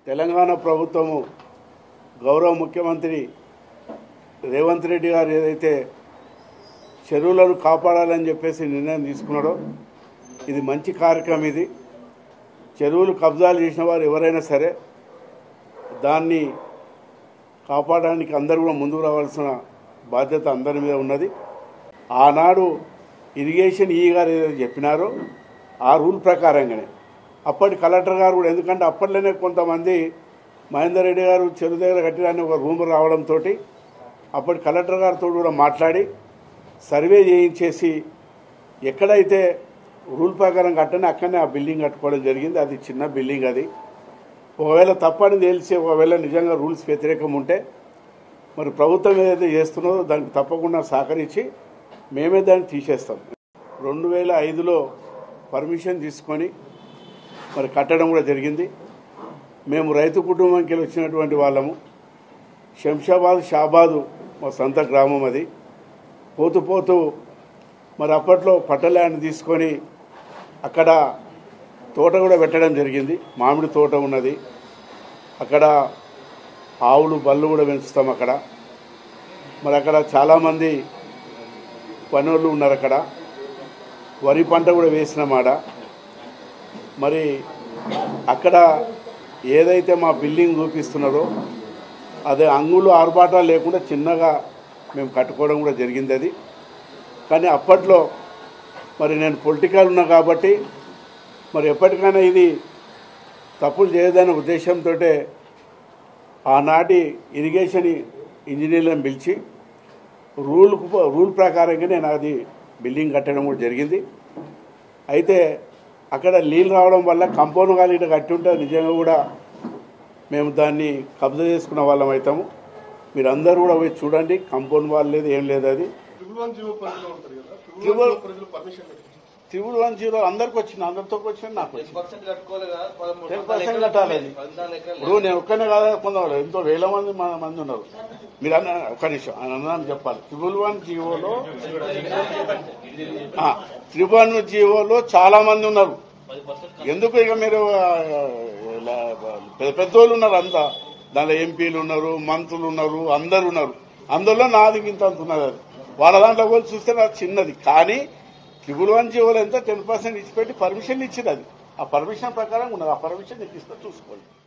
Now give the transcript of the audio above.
తెలంగాణ ప్రభుత్వము గౌరవ ముఖ్యమంత్రి రేవంత్ రెడ్డి గారు ఏదైతే చెరువులను కాపాడాలని చెప్పేసి నిర్ణయం తీసుకున్నాడో ఇది మంచి కార్యక్రమం ఇది చెరువులు కబ్జాలు చేసిన వారు ఎవరైనా సరే దాన్ని కాపాడడానికి అందరూ కూడా ముందుకు రావాల్సిన బాధ్యత అందరి మీద ఉన్నది ఆనాడు ఇరిగేషన్ ఈ గారు ఏదైతే చెప్పినారో ఆ రూల్ ప్రకారంగానే అప్పటి కలెక్టర్ గారు కూడా ఎందుకంటే అప్పట్లోనే కొంతమంది మహేందర్ రెడ్డి గారు చెరువు దగ్గర కట్టిన ఒక రూమ్ రావడంతో అప్పటి కలెక్టర్ గారితో కూడా మాట్లాడి సర్వే చేయించేసి ఎక్కడైతే రూల్ ప్రకారం కట్టని అక్కడనే ఆ బిల్డింగ్ కట్టుకోవడం జరిగింది అది చిన్న బిల్డింగ్ అది ఒకవేళ తప్పని తెలిసి ఒకవేళ నిజంగా రూల్స్ వ్యతిరేకం ఉంటే మరి ప్రభుత్వం ఏదైతే చేస్తున్నదో దానికి తప్పకుండా సహకరించి మేమే దాన్ని తీసేస్తాం రెండు వేల ఐదులో పర్మిషన్ తీసుకొని మరి కట్టడం కూడా జరిగింది మేము రైతు కుటుంబంకి వెళ్ళి వచ్చినటువంటి వాళ్ళము శంషాబాద్ షాబాదు మా సొంత గ్రామం అది పోతూ పోతూ మరి అప్పట్లో పట్టల్యాండ్ తీసుకొని అక్కడ తోట కూడా పెట్టడం జరిగింది మామిడి తోట ఉన్నది అక్కడ ఆవులు బళ్ళు కూడా పెంచుతాం అక్కడ మరి అక్కడ చాలామంది పనులు ఉన్నారు అక్కడ వరి పంట కూడా వేసినామాడ మరి అక్కడ ఏదైతే మా బిల్డింగ్ చూపిస్తున్నారో అదే అంగులు ఆర్భాటాలు లేకుండా చిన్నగా మేము కట్టుకోవడం కూడా జరిగింది అది కానీ అప్పట్లో మరి నేను పొలిటికల్ ఉన్నా కాబట్టి మరి ఎప్పటికైనా ఇది తప్పులు చేయదనే ఉద్దేశంతో ఆనాటి ఇరిగేషన్ ఇంజనీర్లను పిలిచి రూల్ రూల్ ప్రకారంగా నేను అది బిల్డింగ్ కట్టడం కూడా జరిగింది అయితే అక్కడ నీళ్ళు రావడం వల్ల కంపౌండ్ గాలి ఇట్లా కట్టి ఉంటే నిజంగా కూడా మేము దాన్ని కబ్జా చేసుకున్న వాళ్ళం అవుతాము మీరు అందరూ కూడా పోయి చూడండి కంపౌండ్ వాల్ లేదు ఏం లేదు అది ట్రిపుల్ వన్ జీవో పరిధిలో ఉంటారు కదా ట్రిపుల్ ట్రిపుల్- వన్ జీవో పరిధిలో పర్మిషన్ పెట్టింది. త్రిబుల్ వన్ జీరో అందరికి వచ్చింది అందరితో వచ్చింది నాకు వచ్చింది పర్సెంట్ కట్టుకోవాలి కదా పదమూడు 10% పద్నాలుగు కట్టాలి ఎకరాలు. పద్నాలుగు ఎకరాలు. ఇప్పుడు నేను ఒక్కనే కాదా కొందరు ఎంతో వేల మంది మన మంది ఉన్నారు మీరు అన్న ఒక్క నిమిషం ఆయన అన్నాను చెప్పాలి త్రిబుల్ వన్ జీవోలో త్రిబుల్ వన్ జీవోలో చాలా మంది ఉన్నారు ఎందుకు ఇక మీరు ఆ, ఇలా పెద్ద పెద్దోళ్ళు ఉన్నారు అంతా దాంట్లో ఎంపీలు ఉన్నారు మంత్రులు ఉన్నారు అందరు ఉన్నారు అందులో నాది ఇంత అంత ఉన్నది అది వాళ్ళ దాంట్లో పోయి చూస్తే నాకు చిన్నది కానీ త్రిబుల్ వన్ జీవోలో ఎంత టెన్ పర్సెంట్ ఇచ్చిపెట్టి పర్మిషన్ ఇచ్చింది అది ఆ పర్మిషన్ ప్రకారం ఉన్నది ఆ పర్మిషన్ నీకు ఇస్తే చూసుకోండి